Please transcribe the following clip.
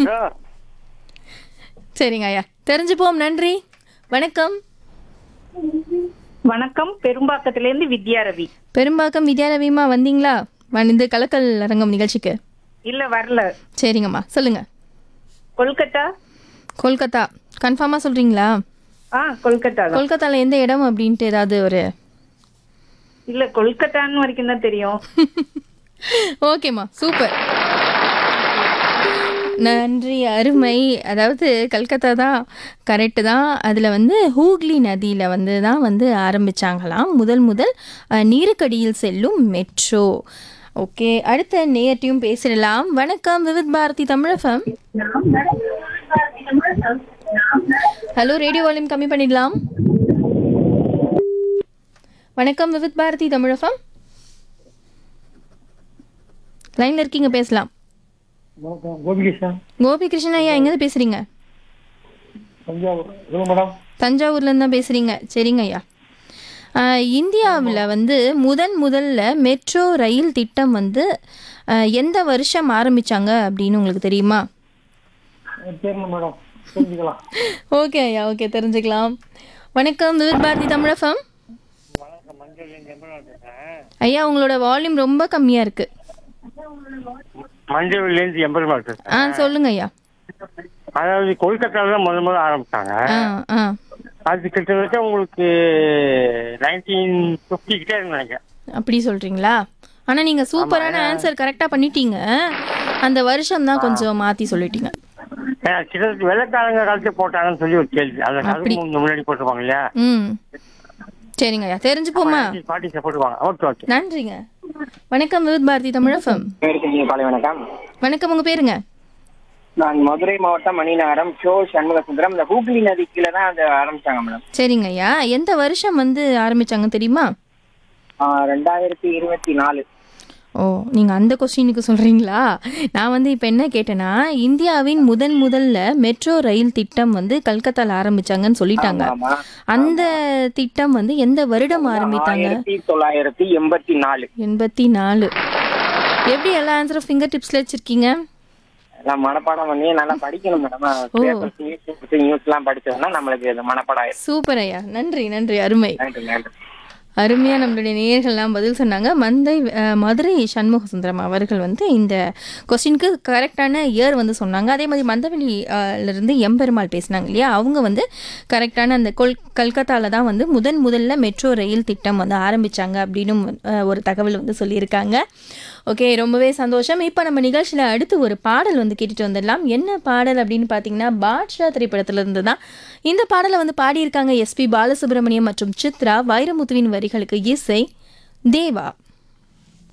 hello சரிங்க ஐயா தெரிஞ்சுப்போம் நன்றி வணக்கம் வணக்கம் பெரும்பாக்கத்திலேருந்து வித்யா ரவி பெரும்பாக்கம் வித்யாரவிமா வந்தீங்களா வந்து கலக்கல் அரங்கம் நிகழ்ச்சிக்கு இல்ல வரல சரிங்கம்மா சொல்லுங்க கொல்கத்தா கொல்கத்தா கன்ஃபார்மாக சொல்றீங்களா ஆ கொல்கத்தா தான் கொல்கத்தால எந்த இடம் அப்படின்ட்டு ஏதாவது ஒரு இல்ல கொல்கத்தான்னு வரைக்கும் தான் தெரியும் ஓகேம்மா சூப்பர் நன்றி அருமை அதாவது கல்கத்தா தான் கரெக்டு தான் அதில் வந்து ஹூக்ளி நதியில் வந்து தான் வந்து ஆரம்பிச்சாங்களாம் முதல் முதல் அஹ், நீருக்கடியில் செல்லும் மெட்ரோ ஓகே அடுத்த நேயர்ட்டையும் பேசிடலாம் வணக்கம் Vividh Bharati Tamilagam hello radio volume கம்மி பண்ணிடலாம் வணக்கம் விவித் பாரதி தமிழகம் லைன்ல இருக்கீங்க பேசலாம் வணக்கம் கோபிகிருஷ்ணன் கோபி கிருஷ்ணன் ஐயா எங்க பேசுறீங்க தஞ்சாவூர் சொல்லுங்க மேடம் தஞ்சாவூர்ல இருந்து தான் பேசுறீங்க சரிங்க ஐயா இந்தியாவில் வந்து முதன் முதல்ல மெட்ரோ ரயில் திட்டம் வந்து ஆஹ், எந்த வருஷம் ஆரம்பிச்சாங்க அப்படின்னு உங்களுக்கு தெரியுமா தெரியல மேடம் தெரிஞ்சுக்கலாம் ஓகே ஐயா ஓகே தெரிஞ்சுக்கலாம் வணக்கம் விவித் பாரதி தமிழகம் ஐயா உங்களோட வால்யூம் ரொம்ப கம்மியா இருக்கு மஞ்சள்லேருந்து எம்பெருமாள் பேசுறேன் ஆ சொல்லுங்க ஐயா அதாவது கொல்கத்தால தான் முதல் முதல்ல ஆரம்பிச்சாங்க ஆ ஆ அது கிட்டத்தட்ட உங்களுக்கு நைன்டீன் ஃபிஃப்டி கிட்டே நினைக்கிறேன் அப்படி சொல்றீங்களா ஆனா நீங்க சூப்பரான ஆன்சர் கரெக்டா பண்ணிட்டீங்க அந்த வருஷம் தான் கொஞ்சம் மாத்தி சொல்லிட்டீங்க ஏன்னா கிட்டத்தட்ட வெள்ளக்காரங்க காலத்துல போட்டாங்கன்னு சொல்லி ஒரு கேள்வி அதை அதுக்கு முன்னாடி போட்டுருவாங்க இல்லையா ம் சரிங்க ஐயா தெரிஞ்சுப்போமா பாட்டி போட்டுருவாங்க ஓகே ஓகே நன்றிங்க வணக்கம் விவித் பாரதி தமிழகம் இருக்கீங்க காலை வணக்கம் வணக்கம் உங்க பேருங்க நான் மதுரை மாவட்டம் மணிநகரம் ஷோ சண்முக சுந்தரம் இந்த ஹூக்ளி நதி கீழே தான் அதை ஆரம்பிச்சாங்க மேடம் சரிங்க ஐயா எந்த வருஷம் வந்து ஆரம்பிச்சாங்க தெரியுமா ஆஹ் ரெண்டாயிரத்தி இருபத்தி நாலு ஓ நீங்க அந்த கொஸ்டினுக்கு சொல்றீங்களா நான் வந்து இப்போ என்ன கேட்டேன்னா இந்தியாவின் முதன் முதல்ல மெட்ரோ ரயில் திட்டம் வந்து கல்கத்தால ஆரம்பிச்சாங்கன்னு சொல்லிட்டாங்க ஆமா அந்த திட்டம் வந்து எந்த வருடம் ஆரம்பித்தாங்க ஆயிரத்தி தொள்ளாயிரத்தி எண்பத்தி நாலு எண்பத்தி நாலு எப்படி எல்லா ஆன்சரும் ஃபிங்கர் டிப்ஸ்ல வச்சிருக்கீங்க எல்லாம் மனப்பாடம் பண்ணி நல்லா படிக்கணும் மேடம் நியூஸ் எல்லாம் படிச்சோம்னா நம்மளுக்கு இது மனப்பாடம் ஆயிரும் சூப்பர் ஐயா நன்றி நன்றி அருமை நன்றி நன்றி அருமையாக நம்மளுடைய நேயர்கள்லாம் பதில் சொன்னாங்க மந்தை அஹ், மதுரை சண்முக சுந்தரம் அவர்கள் வந்து இந்த கொஸ்டினுக்கு கரெக்டான இயர் வந்து சொன்னாங்க அதே மாதிரி மந்தவெளி அஹ், ல இருந்து எம்பெருமாள் பேசினாங்க இல்லையா அவங்க வந்து கரெக்டான அந்த கொல் கல்கத்தாவில் தான் வந்து முதன் முதல்ல மெட்ரோ ரயில் திட்டம் வந்து ஆரம்பிச்சாங்க அப்படின்னு அஹ், ஒரு தகவல் வந்து சொல்லியிருக்காங்க ஓகே ரொம்பவே சந்தோஷம் இப்போ நம்ம நிகழ்ச்சியில் அடுத்து ஒரு பாடல் வந்து கேட்டுட்டு வந்துடலாம் என்ன பாடல் அப்படின்னு பார்த்தீங்கன்னா பாட்ஷா திரைப்படத்துல இருந்து தான் இந்த பாடலை வந்து பாடியிருக்காங்க எஸ்பி பாலசுப்ரமணியம் மற்றும் சித்ரா வைரமுத்துவின் வரிகளுக்கு இசை தேவா